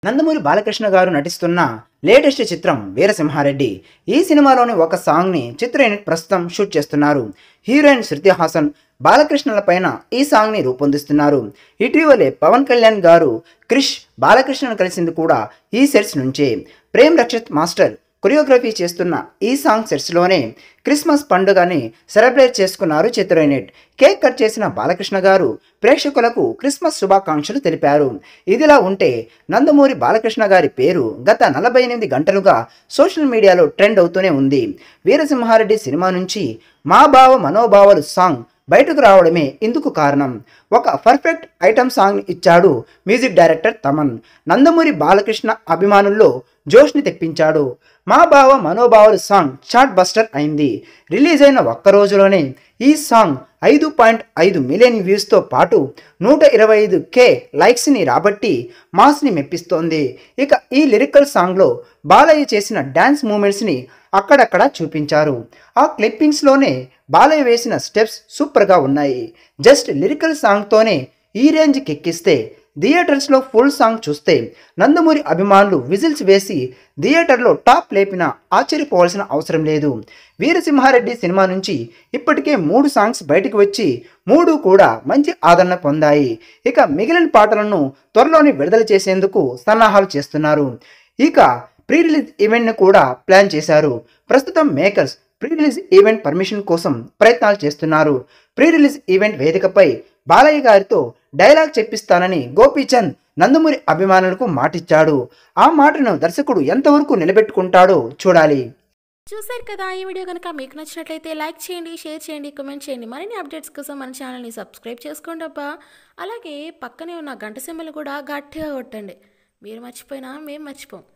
నందమూరి బాలకృష్ణ గారు నటిస్తున్న లేటెస్ట్ చిత్రం వీరసింహారెడ్డి ఈ సినిమాలోని ఒక సాంగ్ని చిత్ర యూనిట్ ప్రస్తుతం షూట్ చేస్తున్నారు హీరోయిన్ శృతి హాసన్ బాలకృష్ణల పైన ఈ సాంగ్ని రూపొందిస్తున్నారు ఇటీవలే పవన్ కళ్యాణ్ గారు క్రిష్ బాలకృష్ణను కలిసింది కూడా ఈ సెట్స్ నుంచే ప్రేమ్ రక్షిత్ మాస్టర్ కొరియోగ్రఫీ చేస్తున్న ఈ సాంగ్ సెట్స్లోనే క్రిస్మస్ పండుగని సెలబ్రేట్ చేసుకున్నారు చిత్ర యూనిట్ కేక్ కట్ చేసిన బాలకృష్ణ గారు ప్రేక్షకులకు క్రిస్మస్ శుభాకాంక్షలు తెలిపారు ఇదిలా ఉంటే నందమూరి బాలకృష్ణ గారి పేరు గత నలభై ఎనిమిది గంటలుగా సోషల్ మీడియాలో ట్రెండ్ అవుతూనే ఉంది వీరసింహారెడ్డి సినిమా నుంచి మా భావ మనోభావాలు సాంగ్ బయటకు రావడమే ఇందుకు కారణం ఒక పర్ఫెక్ట్ ఐటమ్ సాంగ్ ఇచ్చాడు మ్యూజిక్ డైరెక్టర్ తమన్ నందమూరి బాలకృష్ణ అభిమానుల్లో జోష్ని తెప్పించాడు మా బావ మనోభావాలు సాంగ్ చార్ట్ బస్టర్ అయింది రిలీజ్ అయిన ఒక్క రోజులోనే ఈ సాంగ్ ఐదు పాయింట్ ఐదు మిలియన్ వ్యూస్తో పాటు నూట ఇరవై ఐదు కే లైక్స్ని రాబట్టి మాస్ని మెప్పిస్తోంది ఇక ఈ లిరికల్ సాంగ్లో బాలయ్య చేసిన డ్యాన్స్ మూమెంట్స్ని అక్కడక్కడ చూపించారు ఆ క్లిప్పింగ్స్లోనే బాలయ్య వేసిన స్టెప్స్ సూపర్గా ఉన్నాయి జస్ట్ లిరికల్ సాంగ్తోనే ఈ రేంజ్కి ఎక్కిస్తే థియేటర్స్లో ఫుల్ సాంగ్ చూస్తే నందమూరి అభిమానులు విజిల్స్ వేసి థియేటర్లో టాప్ లేపిన ఆశ్చర్యపోవాల్సిన అవసరం లేదు వీరసింహారెడ్డి సినిమా నుంచి ఇప్పటికే మూడు సాంగ్స్ బయటకు వచ్చి మూడు కూడా మంచి ఆదరణ పొందాయి ఇక మిగిలిన పాటలను త్వరలోనే విడుదల చేసేందుకు సన్నాహాలు చేస్తున్నారు ఇక ప్రీ రిలీజ్ ఈవెంట్ను కూడా ప్లాన్ చేశారు ప్రస్తుతం makers pre release event permission కోసం ప్రయత్నాలు చేస్తున్నారు ప్రీ రిలీజ్ ఈవెంట్ వేదికపై బాలయ్య గారితో డైలాగ్ చెప్పిస్తానని గోపీచంద్ నందమూరి అభిమానులకు మాటిచ్చాడు ఆ మాటను దర్శకుడు ఎంతవరకు నిలబెట్టుకుంటాడో చూడాలి చూశారు కదా ఈ వీడియో కనుక మీకు నచ్చినట్లయితే లైక్ చేయండి షేర్ చేయండి కామెంట్ చేయండి మరిన్ని అప్డేట్స్ కోసం మన ఛానల్ని సబ్స్క్రైబ్ చేసుకోండి అబ్బా అలాగే పక్కనే ఉన్న గంట సింబల్ కూడా గట్టిగా కొట్టండి మీరు మర్చిపోయినా మేము మర్చిపోం